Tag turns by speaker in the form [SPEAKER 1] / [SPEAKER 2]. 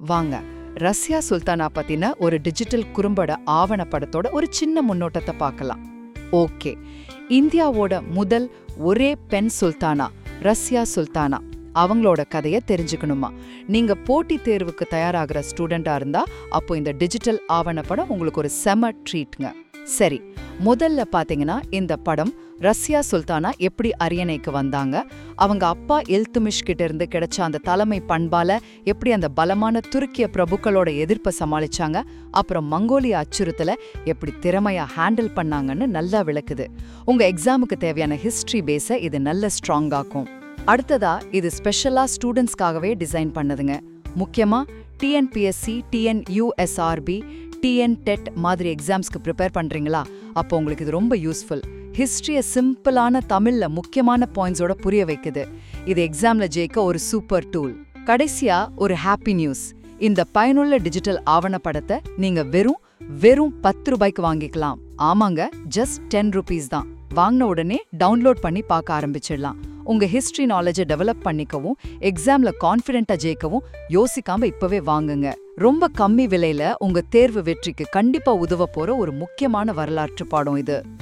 [SPEAKER 1] வாங்க ரஷ்யா சுல்தானா பத்தின ஒரு டிஜிட்டல் குறும்பட ஆவணப்படத்தோட ஒரு சின்ன முன்னோட்டத்தை பார்க்கலாம் ஓகே இந்தியாவோட முதல் ஒரே பெண் சுல்தானா ரஷ்யா சுல்தானா அவங்களோட கதையை தெரிஞ்சுக்கணுமா நீங்க போட்டித் தேர்வுக்கு தயாராகிற ஸ்டூடெண்டா இருந்தா அப்போ இந்த டிஜிட்டல் ஆவணப்படம் உங்களுக்கு ஒரு செம ட்ரீட்ங்க சரி முதல்ல பாத்தீங்கன்னா இந்த படம் ரஷ்யா சுல்தானா எப்படி அரியணைக்கு வந்தாங்க அவங்க அப்பா இல்துமிஷ் கிட்ட இருந்து கிடைச்ச அந்த தலைமை பண்பால எப்படி அந்த பலமான துருக்கிய பிரபுக்களோட எதிர்ப்பை சமாளிச்சாங்க அப்புறம் மங்கோலிய அச்சுறுத்தலை எப்படி திறமையா ஹேண்டில் பண்ணாங்கன்னு நல்லா விளக்குது உங்க எக்ஸாமுக்கு தேவையான ஹிஸ்டரி பேஸை இது நல்ல ஸ்ட்ராங்காக்கும் அடுத்ததா இது ஸ்பெஷலா ஸ்டூடெண்ட்ஸ்க்காகவே டிசைன் பண்ணதுங்க முக்கியமா TNPSC TN USRB TN TET மாதிரி எக்ஸாம்ஸ்க்கு ப்ரிப்பேர் பண்றீங்களா அப்போ உங்களுக்கு இது ரொம்ப யூஸ்ஃபுல் ஹிஸ்டரியை சிம்பிளான தமிழ்ல முக்கியமான பாயிண்ட்ஸோட புரிய வைக்குது இது எக்ஸாம்ல ஜெயிக்க ஒரு சூப்பர் டூல் கடைசியா ஒரு ஹாப்பி நியூஸ் இந்த பயனுள்ள டிஜிட்டல் ஆவணப்படத்தை நீங்க வெறும் வெறும் பத்து ரூபாய்க்கு வாங்கிக்கலாம் ஆமாங்க ஜஸ்ட் டென் ருபீஸ் தான் வாங்கின உடனே டவுன்லோட் பண்ணி பார்க்க ஆரம்பிச்சிடலாம் உங்க ஹிஸ்டரி நாலேஜை டெவலப் பண்ணிக்கவும் எக்ஸாம்ல கான்ஃபிடென்ட்டா ஜெயிக்கவும் யோசிக்காம இப்பவே வாங்குங்க ரொம்ப கம்மி விலையில உங்க தேர்வு வெற்றிக்கு கண்டிப்பா உதவ போற ஒரு முக்கியமான வரலாற்று பாடம் இது